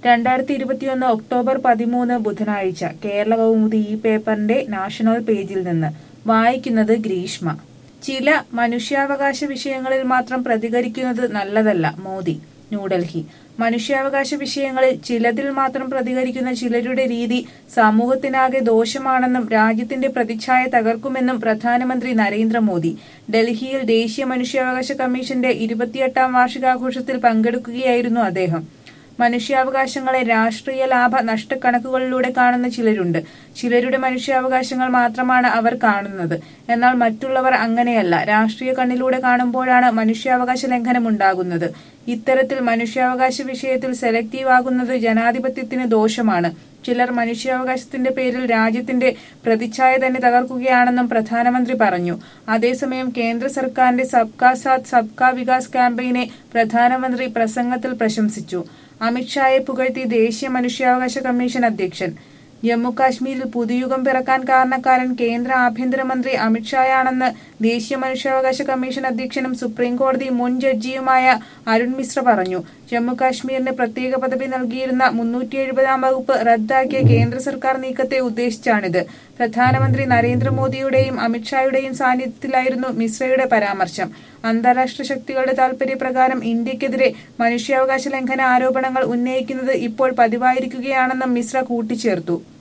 രണ്ടായിരത്തി ഇരുപത്തിയൊന്ന് ഒക്ടോബർ പതിമൂന്ന് ബുധനാഴ്ച കേരള കൗമുദി ഈ പേപ്പറിന്റെ നാഷണൽ പേജിൽ നിന്ന് വായിക്കുന്നത് ഗ്രീഷ്മ ചില മനുഷ്യാവകാശ വിഷയങ്ങളിൽ മാത്രം പ്രതികരിക്കുന്നത് നല്ലതല്ല മോദി ന്യൂഡൽഹി മനുഷ്യാവകാശ വിഷയങ്ങളിൽ ചിലതിൽ മാത്രം പ്രതികരിക്കുന്ന ചിലരുടെ രീതി സമൂഹത്തിനാകെ ദോഷമാണെന്നും രാജ്യത്തിന്റെ പ്രതിച്ഛായ തകർക്കുമെന്നും പ്രധാനമന്ത്രി നരേന്ദ്രമോദി ഡൽഹിയിൽ ദേശീയ മനുഷ്യാവകാശ കമ്മീഷന്റെ ഇരുപത്തിയെട്ടാം വാർഷികാഘോഷത്തിൽ പങ്കെടുക്കുകയായിരുന്നു അദ്ദേഹം മനുഷ്യാവകാശങ്ങളെ രാഷ്ട്രീയ ലാഭ നഷ്ടക്കണക്കുകളിലൂടെ കാണുന്ന ചിലരുണ്ട് ചിലരുടെ മനുഷ്യാവകാശങ്ങൾ മാത്രമാണ് അവർ കാണുന്നത് എന്നാൽ മറ്റുള്ളവർ അങ്ങനെയല്ല രാഷ്ട്രീയ കണ്ണിലൂടെ കാണുമ്പോഴാണ് മനുഷ്യാവകാശ ലംഘനം ഉണ്ടാകുന്നത് ഇത്തരത്തിൽ മനുഷ്യാവകാശ വിഷയത്തിൽ സെലക്റ്റീവ് ആകുന്നത് ജനാധിപത്യത്തിന് ദോഷമാണ് ചിലർ മനുഷ്യാവകാശത്തിന്റെ പേരിൽ രാജ്യത്തിന്റെ പ്രതിച്ഛായ തന്നെ തകർക്കുകയാണെന്നും പ്രധാനമന്ത്രി പറഞ്ഞു അതേസമയം കേന്ദ്ര സർക്കാരിന്റെ സബ്കാ സാത്ത് സബ്കാ വികാസ് ക്യാമ്പയിനെ പ്രധാനമന്ത്രി പ്രസംഗത്തിൽ പ്രശംസിച്ചു അമിത്ഷായെ പുകഴ്ത്തി ദേശീയ മനുഷ്യാവകാശ കമ്മീഷൻ അധ്യക്ഷൻ ജമ്മു കാശ്മീരിൽ പുതുയുഗം പിറക്കാൻ കാരണക്കാരൻ കേന്ദ്ര ആഭ്യന്തരമന്ത്രി അമിത്ഷായാണെന്ന് ദേശീയ മനുഷ്യാവകാശ കമ്മീഷൻ അധ്യക്ഷനും സുപ്രീം കോടതി മുൻ ജഡ്ജിയുമായ അരുൺ മിശ്ര പറഞ്ഞു ജമ്മു കാശ്മീരിന് പ്രത്യേക പദവി നൽകിയിരുന്ന മുന്നൂറ്റി എഴുപതാം വകുപ്പ് റദ്ദാക്കിയ കേന്ദ്ര സർക്കാർ നീക്കത്തെ ഉദ്ദേശിച്ചാണിത് പ്രധാനമന്ത്രി നരേന്ദ്രമോദിയുടെയും അമിത്ഷായുടെയും സാന്നിധ്യത്തിലായിരുന്നു മിശ്രയുടെ പരാമർശം അന്താരാഷ്ട്ര ശക്തികളുടെ താൽപര്യപ്രകാരം ഇന്ത്യക്കെതിരെ മനുഷ്യാവകാശ ലംഘന ആരോപണങ്ങൾ ഉന്നയിക്കുന്നത് ഇപ്പോൾ പതിവായിരിക്കുകയാണെന്നും മിശ്ര കൂട്ടിച്ചേർത്തു